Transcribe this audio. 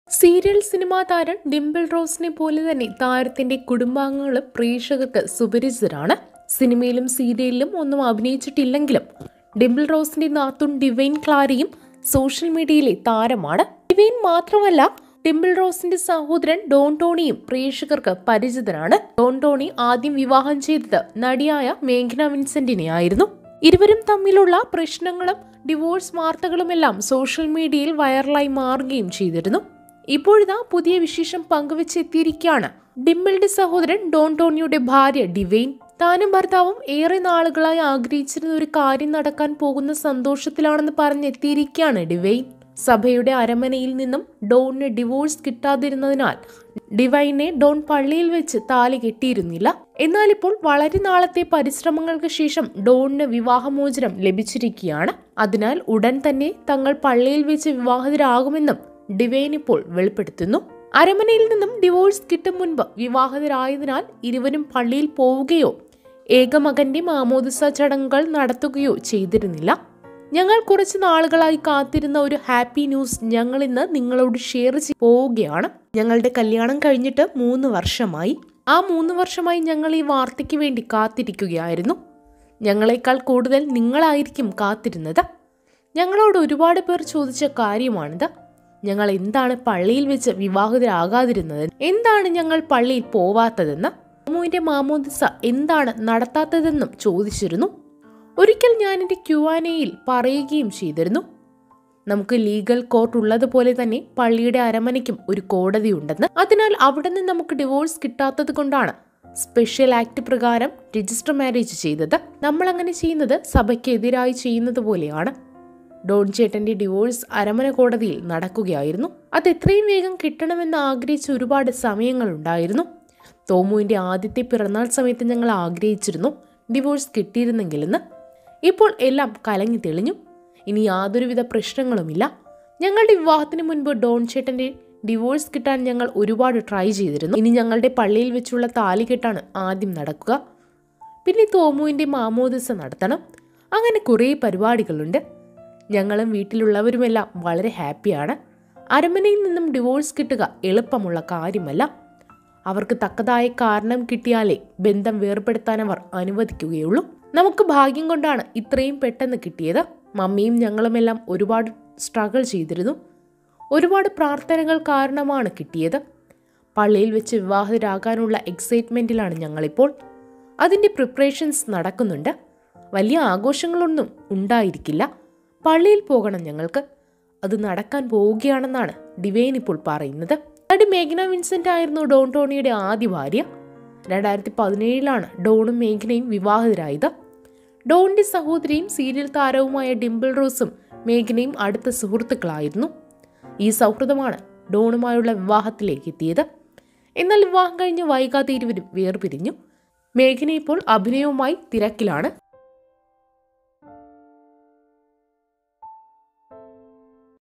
serial cinema താരം ഡിംപിൾ റോസിനെ പോലെ തന്നെ താരത്തിന്റെ കുടുംബാംഗങ്ങളും പ്രേക്ഷകർക്ക് സുപരിചിതരാണ് സിനിമയിലും സീരിയലിലും ഒന്നും അഭിനയിച്ചിട്ടില്ലെങ്കിലും ഡിംപിൾ റോസിന്റെ നാത്തുൺ ഡിവൈൻ ക്ലാരയും സോഷ്യൽ മീഡിയയിലെ താരമാണ് ഡിവൈൻ മാത്രമല്ല ഡിംപിൾ റോസിന്റെ സഹോദരൻ ഡോൺ ടോണിയും പ്രേക്ഷകർക്ക് പരിചിതനാണ് ഡോൺ ടോണി ആദ്യം വിവാഹം ചെയ്തത് നടിയായ മേഘന വിൻസെന്റിനെ ആയിരുന്നു ഇരുവരും തമ്മിലുള്ള പ്രശ്നങ്ങളും ഡിവോഴ്സ് വാർത്തകളുമെല്ലാം സോഷ്യൽ മീഡിയയിൽ വൈറലായി മാറുകയും ചെയ്തിരുന്നു ഇപ്പോഴിതാ പുതിയ വിശേഷം പങ്കുവെച്ചെത്തിയിരിക്കുകയാണ് ഡിംപിളുടെ സഹോദരൻ ഡോൺ ടോണിയുടെ ഭാര്യ ഡിവെയിൻ താനും ഭർത്താവും ഏറെ നാളുകളായി ആഗ്രഹിച്ചിരുന്ന ഒരു കാര്യം നടക്കാൻ പോകുന്ന സന്തോഷത്തിലാണെന്ന് പറഞ്ഞെത്തിയിരിക്കുകയാണ് ഡിവെയിൻ സഭയുടെ അരമനയിൽ നിന്നും ഡോണിന് ഡിവോഴ്സ് കിട്ടാതിരുന്നതിനാൽ ഡിവൈനെ ഡോൺ പള്ളിയിൽ വെച്ച് താലി കെട്ടിയിരുന്നില്ല എന്നാൽ ഇപ്പോൾ വളരെ നാളത്തെ പരിശ്രമങ്ങൾക്ക് ശേഷം ഡോണിന് വിവാഹമോചനം ലഭിച്ചിരിക്കുകയാണ് അതിനാൽ ഉടൻ തന്നെ തങ്ങൾ പള്ളിയിൽ വെച്ച് വിവാഹിതരാകുമെന്നും ഡിവൈൻ ഇപ്പോൾ വെളിപ്പെടുത്തുന്നു അരമനയിൽ നിന്നും ഡിവോഴ്സ് കിട്ടും മുൻപ് വിവാഹിതരായതിനാൽ ഇരുവരും പള്ളിയിൽ പോവുകയോ ഏകമകന്റെ മാമോദിസ ചടങ്ങുകൾ നടത്തുകയോ ചെയ്തിരുന്നില്ല ഞങ്ങൾ കുറച്ച് നാളുകളായി കാത്തിരുന്ന ഒരു ഹാപ്പി ന്യൂസ് ഞങ്ങൾ ഇന്ന് നിങ്ങളോട് ഷെയർ ചെയ്ത് പോവുകയാണ് ഞങ്ങളുടെ കല്യാണം കഴിഞ്ഞിട്ട് മൂന്ന് വർഷമായി ആ മൂന്ന് വർഷമായി ഞങ്ങൾ ഈ വാർത്തയ്ക്ക് വേണ്ടി കാത്തിരിക്കുകയായിരുന്നു ഞങ്ങളെക്കാൾ കൂടുതൽ നിങ്ങളായിരിക്കും കാത്തിരുന്നത് ഞങ്ങളോട് ഒരുപാട് പേർ ചോദിച്ച കാര്യമാണിത് ഞങ്ങൾ എന്താണ് പള്ളിയിൽ വെച്ച് വിവാഹിതരാകാതിരുന്നത് എന്താണ് ഞങ്ങൾ പള്ളിയിൽ പോവാത്തതെന്ന് അമ്മുവിന്റെ മാമോദിസ എന്താണ് നടത്താത്തതെന്നും ചോദിച്ചിരുന്നു ഒരിക്കൽ ഞാൻ എൻ്റെ ക്യുവാനയിൽ പറയുകയും ചെയ്തിരുന്നു നമുക്ക് ലീഗൽ കോർട്ട് ഉള്ളതുപോലെ തന്നെ പള്ളിയുടെ അരമനയ്ക്കും ഒരു കോടതി ഉണ്ടെന്ന് അതിനാൽ അവിടെ നിന്ന് നമുക്ക് ഡിവോഴ്സ് കിട്ടാത്തത് കൊണ്ടാണ് സ്പെഷ്യൽ ആക്ട് പ്രകാരം രജിസ്റ്റർ മാരേജ് ചെയ്തത് നമ്മൾ അങ്ങനെ ചെയ്യുന്നത് സഭയ്ക്കെതിരായി ചെയ്യുന്നത് പോലെയാണ് ഡോൺ ചേട്ടന്റെ ഡിവോഴ്സ് അരമന കോടതിയിൽ നടക്കുകയായിരുന്നു അത് എത്രയും വേഗം കിട്ടണമെന്ന് ആഗ്രഹിച്ച ഒരുപാട് സമയങ്ങളുണ്ടായിരുന്നു തോമുവിന്റെ ആദ്യത്തെ പിറന്നാൾ സമയത്ത് ഞങ്ങൾ ആഗ്രഹിച്ചിരുന്നു ഡിവോഴ്സ് കിട്ടിയിരുന്നെങ്കിലെന്ന് ഇപ്പോൾ എല്ലാം കലങ്ങി തെളിഞ്ഞു ഇനി യാതൊരുവിധ പ്രശ്നങ്ങളുമില്ല ഞങ്ങളുടെ വിവാഹത്തിന് മുൻപ് ഡോൺ ചേട്ടന്റെ ഡിവോഴ്സ് കിട്ടാൻ ഞങ്ങൾ ഒരുപാട് ട്രൈ ചെയ്തിരുന്നു ഇനി ഞങ്ങളുടെ പള്ളിയിൽ വെച്ചുള്ള താലി കെട്ടാണ് ആദ്യം നടക്കുക പിന്നെ തോമുവിന്റെ മാമോദിസ നടത്തണം അങ്ങനെ കുറേ പരിപാടികളുണ്ട് ഞങ്ങളും വീട്ടിലുള്ളവരുമെല്ലാം വളരെ ഹാപ്പിയാണ് അരമനയിൽ നിന്നും ഡിവോഴ്സ് കിട്ടുക എളുപ്പമുള്ള കാര്യമല്ല അവർക്ക് തക്കതായ കാരണം കിട്ടിയാലേ ബന്ധം വേർപെടുത്താൻ അവർ അനുവദിക്കുകയുള്ളൂ നമുക്ക് ഭാഗ്യം കൊണ്ടാണ് ഇത്രയും പെട്ടെന്ന് കിട്ടിയത് മമ്മിയും ഞങ്ങളുമെല്ലാം ഒരുപാട് സ്ട്രഗിൾ ചെയ്തിരുന്നു ഒരുപാട് പ്രാർത്ഥനകൾ കാരണമാണ് കിട്ടിയത് പള്ളിയിൽ വെച്ച് വിവാഹിതരാകാനുള്ള എക്സൈറ്റ്മെൻറ്റിലാണ് ഞങ്ങളിപ്പോൾ അതിൻ്റെ പ്രിപ്പറേഷൻസ് നടക്കുന്നുണ്ട് വലിയ ആഘോഷങ്ങളൊന്നും ഉണ്ടായിരിക്കില്ല പള്ളിയിൽ പോകണം ഞങ്ങൾക്ക് അത് നടക്കാൻ പോവുകയാണെന്നാണ് ഡിവൈൻ ഇപ്പോൾ പറയുന്നത് നടി മേഘന വിൻസെന്റ് ആയിരുന്നു ഡോൺ ടോണിയുടെ ആദ്യ ഭാര്യ രണ്ടായിരത്തി പതിനേഴിലാണ് ഡോണും മേഘനയും വിവാഹിതരായത് ഡോണിന്റെ സഹോദരിയും സീരിയൽ താരവുമായ ഡിംപിൾ റോസും മേഘനയും അടുത്ത സുഹൃത്തുക്കളായിരുന്നു ഈ സൗഹൃദമാണ് ഡോണുമായുള്ള വിവാഹത്തിലേക്ക് എത്തിയത് എന്നാൽ വിവാഹം കഴിഞ്ഞ് വൈകാതെ ഇരുവരും വേർപിരിഞ്ഞു മേഘന ഇപ്പോൾ അഭിനയവുമായി തിരക്കിലാണ്